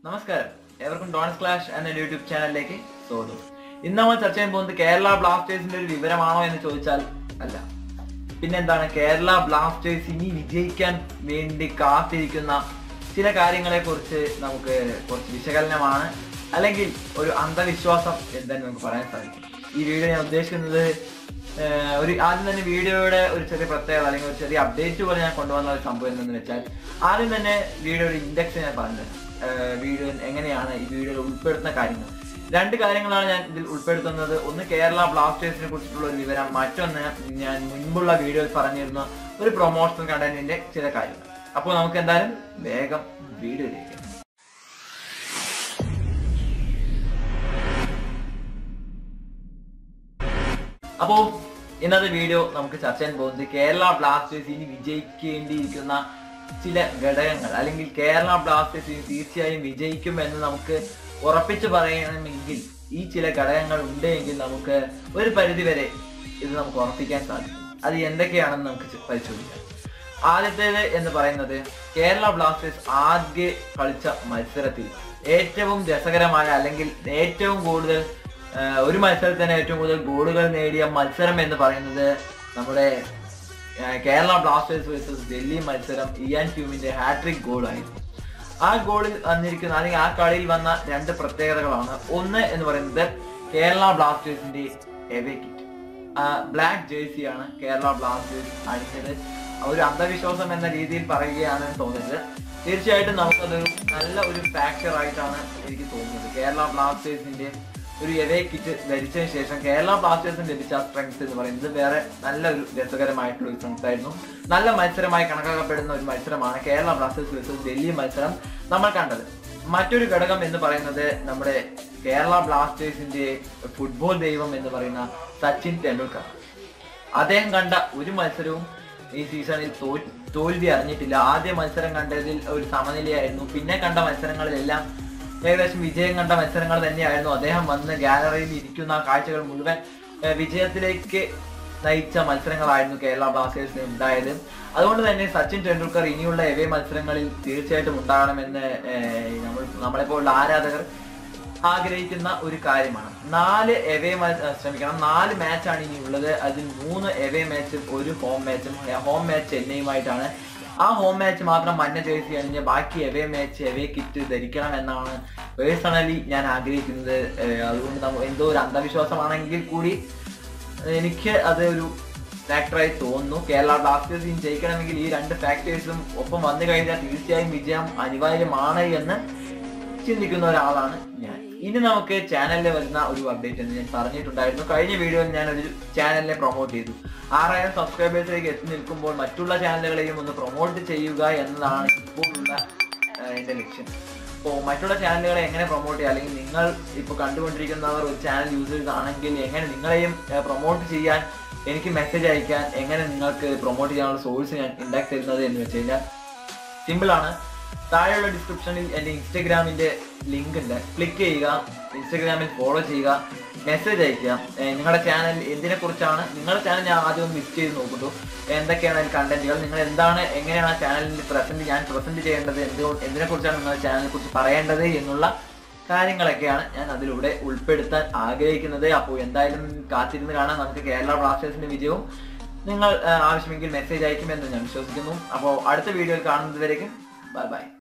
നമസ്കാരം ഏവർക്കും dawns clash എന്ന യൂട്യൂബ് ചാനലിലേക്ക് സ്വാഗതം ഇന്ന് നമ്മൾ ചർച്ച ചെയ്യാൻ പോകുന്നത് കേരള ബ്ലാസ്റ്റേഴ്സിന്റെ ഒരു വിവരമാണോ എന്ന് ചോദിച്ചാൽ അല്ല പിന്നെന്താണ് കേരള ബ്ലാസ്റ്റേഴ്സ് ഇനി വിജയിക്കാൻ വേണ്ടി കാത്തിരിക്കുന്ന ചില കാര്യങ്ങളെ കുറിച്ച് നമുക്ക് കുറച്ച് വിശകലനമാണ് അല്ലെങ്കിൽ ഒരു അന്ധവിശ്വാസം എന്തായാലും നമുക്ക് പറയാൻ സാധിക്കും ഈ വീഡിയോ ഞാൻ ഉദ്ദേശിക്കുന്നത് ഏഹ്, ഒരു ആദ്യം തന്നെ വീഡിയോയുടെ ഒരു ചെറിയ പ്രത്യേകത അല്ലെങ്കിൽ ഒരു ചെറിയ അപ്ഡേറ്റ് പോലെ ഞാൻ കൊണ്ടുവന്ന ഒരു സംഭവം എന്തെന്ന് വെച്ചാൽ ആദ്യം തന്നെ വീഡിയോയുടെ ഇൻഡെക്സ് ഞാൻ പറഞ്ഞത് വീഡിയോ എങ്ങനെയാണ് ഈ വീഡിയോയിൽ ഉൾപ്പെടുത്തുന്ന കാര്യങ്ങൾ രണ്ട് കാര്യങ്ങളാണ് ഞാൻ ഇതിൽ ഉൾപ്പെടുത്തുന്നത് ഒന്ന് കേരള ബ്ലാസ്റ്റേഴ്സിനെ കുറിച്ചിട്ടുള്ള ഒരു വിവരം മറ്റൊന്ന് ഞാൻ മുൻപുള്ള വീഡിയോയിൽ പറഞ്ഞിരുന്ന ഒരു പ്രൊമോഷണൽ കണ്ടന്റിന്റെ ചില കാര്യങ്ങൾ അപ്പോൾ നമുക്ക് എന്തായാലും വേഗം വീഡിയോയിലേക്ക് അപ്പോൾ ഇന്നത്തെ വീഡിയോ നമുക്ക് ചർച്ച ചെയ്യാൻ പോകുന്നത് കേരള ബ്ലാസ്റ്റേഴ്സ് ഇനി വിജയിക്കേണ്ടിയിരിക്കുന്ന ചില ഘടകങ്ങൾ അല്ലെങ്കിൽ കേരള ബ്ലാസ്റ്റേഴ്സ് ഇനി തീർച്ചയായും വിജയിക്കും എന്ന് നമുക്ക് ഉറപ്പിച്ചു പറയണമെങ്കിൽ ഈ ചില ഘടകങ്ങൾ ഉണ്ടെങ്കിൽ നമുക്ക് ഒരു പരിധിവരെ ഇത് നമുക്ക് ഉറപ്പിക്കാൻ സാധിക്കും അത് എന്തൊക്കെയാണെന്ന് നമുക്ക് ചെ- പരിശോധിക്കാം ആദ്യത്തേത് എന്ന് പറയുന്നത് കേരള ബ്ലാസ്റ്റേഴ്സ് ആദ്യ കളിച്ച മത്സരത്തിൽ ഏറ്റവും രസകരമായ അല്ലെങ്കിൽ ഏറ്റവും കൂടുതൽ ആ, ഒരു മത്സരത്തിന് ഏറ്റവും കൂടുതൽ ഗോളുകൾ നേടിയ മത്സരം എന്ന് പറയുന്നത് നമ്മുടെ ആ, കേരള ബ്ലാസ്റ്റേഴ്സ് വേഴ്സസ് ഡൽഹി മത്സരം ഇയാൻ ട്യൂമിന്റെ ഹാട്രിക് ഗോളായിരുന്നു ആ ഗോളിൽ വന്നിരിക്കുന്ന അല്ലെങ്കിൽ ആ കളിയിൽ വന്ന രണ്ട് പ്രത്യേകതകളാണ് ഒന്ന് എന്ന് പറയുന്നത് കേരള ബ്ലാസ്റ്റേഴ്സിന്റെ എവേ കിറ്റ് ബ്ലാക്ക് ജേഴ്സിയാണ് കേരള ബ്ലാസ്റ്റേഴ്സ് അണിഞ്ഞത് ഒരു അന്ധവിശ്വാസം എന്ന രീതിയിൽ പറയുകയാണ് തോന്നുന്നത് തീർച്ചയായിട്ടും നമുക്കതൊരു നല്ല ഒരു ഫാക്ടർ ആയിട്ടാണ് എനിക്ക് തോന്നുന്നത് കേരള ബ്ലാസ്റ്റേഴ്സിന്റെ ഒരു എവേ കിറ്റ് ധരിച്ചതിന് ശേഷം കേരള ബ്ലാസ്റ്റേഴ്സിന് ലഭിച്ച സ്ട്രെങ്ത് എന്ന് പറയുന്നത് വേറെ നല്ലൊരു രസകരമായിട്ടുള്ള ഒരു സ്ട്രെങ്ത് ആയിരുന്നു നല്ല മത്സരമായി കണക്കാക്കപ്പെടുന്ന ഒരു മത്സരമാണ് കേരള ബ്ലാസ്റ്റേഴ്സ് വേഴ്സസ് ഡൽഹി മത്സരം നമ്മൾ കണ്ടത് മറ്റൊരു ഘടകം എന്ന് പറയുന്നത് നമ്മുടെ കേരള ബ്ലാസ്റ്റേഴ്സിന്റെ ഫുട്ബോൾ ദൈവം എന്ന് പറയുന്ന സച്ചിൻ ടെണ്ടുൽക്കർ അദ്ദേഹം കണ്ട ഒരു മത്സരവും ഈ സീസണിൽ തോ- തോൽവി അറിഞ്ഞിട്ടില്ല ആദ്യ മത്സരം കണ്ടതിൽ ഒരു സമനിലയായിരുന്നു പിന്നെ കണ്ട മത്സരങ്ങളിലെല്ലാം ഏകദേശം വിജയം കണ്ട മത്സരങ്ങൾ തന്നെയായിരുന്നു അദ്ദേഹം വന്ന് ഗാലറിയിൽ ഇരിക്കുന്ന ആ കാഴ്ചകൾ മുഴുവൻ ഏഹ്, വിജയത്തിലേക്ക് നയിച്ച മത്സരങ്ങളായിരുന്നു കേരള ബ്ലാസ്റ്റേഴ്സിന് ഉണ്ടായത് അതുകൊണ്ട് തന്നെ സച്ചിൻ ടെണ്ടുൽക്കർ ഇനിയുള്ള എവേ മത്സരങ്ങളിൽ തീർച്ചയായിട്ടും ഉണ്ടാകണമെന്ന് ഏഹ്, നമ്മൾ നമ്മളെപ്പോലുള്ള ആരാധകർ ആഗ്രഹിക്കുന്ന ഒരു കാര്യമാണ് നാല് എവേ ശ്രമിക്കണം നാല് മാച്ചാണ് ഇനി ഉള്ളത് അതിൽ മൂന്ന് എവേ മാച്ചും ഒരു ഹോം മാച്ചും ഹോം മാച്ച് ചെന്നൈയുമായിട്ടാണ് ആ ഹോം മാച്ച് മാത്രം മഞ്ഞ ജേഴ്സി അണിഞ്ഞ് ബാക്കി എവേ മാച്ച് എവേ കിറ്റ് ധരിക്കണം എന്നാണ് പേഴ്സണലി ഞാൻ ആഗ്രഹിക്കുന്നത് ഏഹ് അതുകൊണ്ട് നമ്മ എന്തോ ഒരു അന്ധവിശ്വാസമാണെങ്കിൽ കൂടി എനിക്ക് അത് ഒരു ഫാക്ടറായി തോന്നുന്നു കേരള ബ്ലാസ്റ്റേഴ്സ് ഇനി ജയിക്കണമെങ്കിൽ ഈ രണ്ട് ഫാക്ടേഴ്സും ഒപ്പം വന്നു കഴിഞ്ഞാൽ തീർച്ചയായും വിജയം അനിവാര്യമാണ് എന്ന് ചിന്തിക്കുന്ന ഒരാളാണ് ഞാൻ ഇനി നമുക്ക് ചാനലിൽ വരുന്ന ഒരു അപ്ഡേറ്റ് എന്ന് ഞാൻ പറഞ്ഞിട്ടുണ്ടായിരുന്നു കഴിഞ്ഞ വീഡിയോയിൽ ഞാൻ ഒരു ചാനലിനെ പ്രൊമോട്ട് ചെയ്തു ആറായിരം സബ്സ്ക്രൈബേഴ്സിലേക്ക് എത്തി നിൽക്കുമ്പോൾ മറ്റുള്ള ചാനലുകളെയും ഒന്ന് പ്രൊമോട്ട് ചെയ്യുക എന്നതാണ് ഇപ്പോഴുള്ള ഏഹ്, എന്റെ ലക്ഷ്യം അപ്പോൾ മറ്റുള്ള ചാനലുകളെ എങ്ങനെ പ്രൊമോട്ട് ചെയ്യുക അല്ലെങ്കിൽ നിങ്ങൾ ഇപ്പോൾ കണ്ടുകൊണ്ടിരിക്കുന്നവർ ഒരു ചാനൽ യൂസേഴ്സ് ആണെങ്കിൽ എങ്ങനെ നിങ്ങളെയും പ്രൊമോട്ട് ചെയ്യാൻ എനിക്ക് മെസ്സേജ് അയക്കാൻ എങ്ങനെ നിങ്ങൾക്ക് പ്രൊമോട്ട് ചെയ്യാനുള്ള സോഴ്സ് ഞാൻ ഉണ്ടാക്കി തരുന്നത് എന്ന് വെച്ച് കഴിഞ്ഞാൽ സിമ്പിൾ ആണ് താഴെയുള്ള ഡിസ്ക്രിപ്ഷനിൽ എൻ്റെ ഇൻസ്റ്റഗ്രാമിന്റെ ലിങ്ക് ഉണ്ട് ക്ലിക്ക് ചെയ്യുക ഇൻസ്റ്റഗ്രാമിൽ ഫോളോ ചെയ്യുക മെസ്സേജ് അയക്കുക ഏഹ് നിങ്ങളുടെ ചാനൽ എന്തിനെ കുറിച്ചാണ് നിങ്ങളുടെ ചാനൽ ഞാൻ ആദ്യം ഒന്ന് വിസിറ്റ് ചെയ്ത് നോക്കുന്നു എന്തൊക്കെയാണ് അതിൽ കണ്ടന്റുകൾ നിങ്ങൾ എന്താണ് എങ്ങനെയാണ് ആ ചാനലിൽ പ്രസന്റ് ഞാൻ പ്രസന്റ് ചെയ്യേണ്ടത് എന്തുകൊണ്ട് എന്തിനെ കുറിച്ചാണ് നിങ്ങളുടെ ചാനലിനെ കുറിച്ച് പറയേണ്ടത് എന്നുള്ള കാര്യങ്ങളൊക്കെയാണ് ഞാൻ അതിലൂടെ ഉൾപ്പെടുത്താൻ ആഗ്രഹിക്കുന്നത് അപ്പോൾ എന്തായാലും കാത്തിരുന്ന് കാണാൻ നമുക്ക് കേരള ബ്ലാസ്റ്റേഴ്സിന്റെ വിജയവും നിങ്ങൾ ആ, ആവശ്യമെങ്കിൽ മെസ്സേജ് അയക്കുമെന്ന് ഞാൻ വിശ്വസിക്കുന്നു അപ്പോൾ അടുത്ത വീഡിയോയിൽ കാണുന്നത് വരേക്കും ബൈ ബൈ